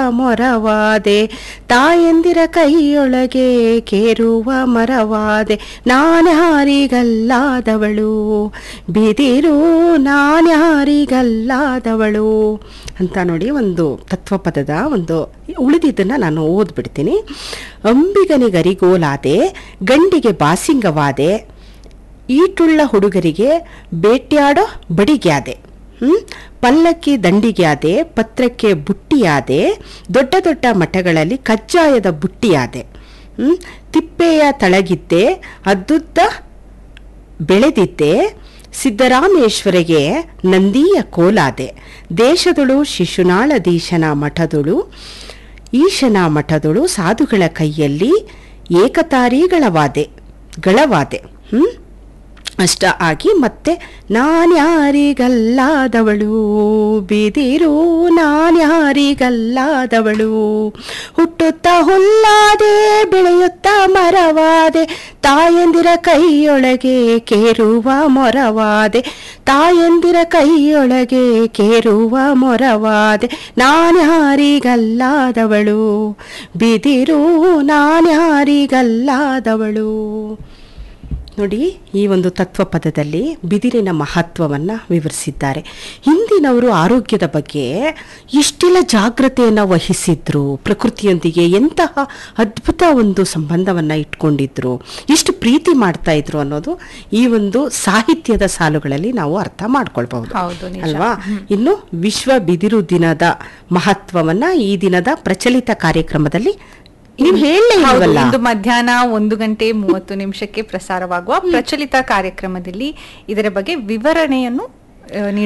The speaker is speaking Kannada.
ಮೊರವಾದೆ ತಾಯಂದಿರ ಕೈಯೊಳಗೆ ಕೇರುವ ಮರವಾದೆ ನಾನ್ಯಾರಿಗಲ್ಲಾದವಳು ಬಿದಿರು ನಾನ್ಯಾರಿಗಲ್ಲಾದವಳು ಅಂತ ನೋಡಿ ಒಂದು ತತ್ವಪದದ ಒಂದು ಉಳಿದಿದ್ದನ್ನು ನಾನು ಓದ್ಬಿಡ್ತೀನಿ ಅಂಬಿಗನಿಗರಿಗೋಲಾದೆ ಗಂಡಿಗೆ ಬಾಸಿಂಗವಾದೆ ಈಟುಳ್ಳ ಹುಡುಗರಿಗೆ ಬೇಟ್ಯಾಡೋ ಬಡಿಗ್ಯಾದೆ ಹ್ಮ್? ಪಲ್ಲಕ್ಕಿ ದಂಡಿಗ್ಯಾದೆ ಪತ್ರಕ್ಕೆ ಬುಟ್ಟಿಯಾದೆ ದೊಡ್ಡ ದೊಡ್ಡ ಮಠಗಳಲ್ಲಿ ಕಜ್ಜಾಯದ ಬುಟ್ಟಿಯಾದೆ ಹ್ಮ್? ತಿಪ್ಪೆಯ ತಳಗಿದ್ದೆ ಅದ್ದುದ್ದ ಬೆಳೆದಿದ್ದೆ ಸಿದ್ದರಾಮೇಶ್ವರಿಗೆ ನಂದಿಯ ಕೋಲಾದೆ ದೇಶದಳು ಶಿಶುನಾಳದೀಶನ ಮಠದಳು ಈಶನ ಮಠದಳು ಸಾಧುಗಳ ಕೈಯಲ್ಲಿ ಏಕತಾರಿಗಳವಾದೆ ಗಳವಾದೆ ಹ್ಮ್ ಅಷ್ಟ ಆಗಿ ಮತ್ತೆ ನಾನ್ಯಾರಿಗಲ್ಲಾದವಳು ಬಿದಿರು ನಾನ್ಯಾರಿಗಲ್ಲಾದವಳು ಹುಟ್ಟುತ್ತಾ ಹುಲ್ಲಾದೆ ಬೆಳೆಯುತ್ತಾ ಮರವಾದೆ ತಾಯಂದಿರ ಕೈಯೊಳಗೆ ಕೇರುವ ಮೊರವಾದೆ ತಾಯಂದಿರ ಕೈಯೊಳಗೆ ಕೇರುವ ಮೊರವಾದೆ ನಾನ್ಯಾರಿಗಲ್ಲಾದವಳು ಬಿದಿರು ನಾನ್ಯಾರಿಗಲ್ಲಾದವಳು ನೋಡಿ ಈ ಒಂದು ತತ್ವಪದದಲ್ಲಿ ಬಿದಿರಿನ ಮಹತ್ವವನ್ನು ವಿವರಿಸಿದ್ದಾರೆ ಹಿಂದಿನವರು ಆರೋಗ್ಯದ ಬಗ್ಗೆ ಎಷ್ಟೆಲ್ಲ ಜಾಗ್ರತೆಯನ್ನು ವಹಿಸಿದ್ರು ಪ್ರಕೃತಿಯೊಂದಿಗೆ ಎಂತಹ ಅದ್ಭುತ ಒಂದು ಸಂಬಂಧವನ್ನು ಇಟ್ಕೊಂಡಿದ್ರು ಎಷ್ಟು ಪ್ರೀತಿ ಮಾಡ್ತಾ ಇದ್ರು ಅನ್ನೋದು ಈ ಒಂದು ಸಾಹಿತ್ಯದ ಸಾಲುಗಳಲ್ಲಿ ನಾವು ಅರ್ಥ ಮಾಡ್ಕೊಳ್ಬಹುದು ಹೌದು, ನಿಜ. ಅಲ್ವಾ ಇನ್ನು ವಿಶ್ವ ಬಿದಿರು ದಿನದ ಮಹತ್ವವನ್ನ ಈ ದಿನದ ಪ್ರಚಲಿತ ಕಾರ್ಯಕ್ರಮದಲ್ಲಿ ನೀವು ಹೇಳಲೇ ಹೌದು, ಇಲ್ವಲ್ಲ ಇಂದು ಮಧ್ಯಾಹ್ನ ಒಂದು ಗಂಟೆ ಮೂವತ್ತು ನಿಮಿಷಕ್ಕೆ ಪ್ರಸಾರವಾಗುವ ಪ್ರಚಲಿತ ಕಾರ್ಯಕ್ರಮದಲ್ಲಿ ಇದರ ಬಗ್ಗೆ ವಿವರಣೆಯನ್ನು ಆ,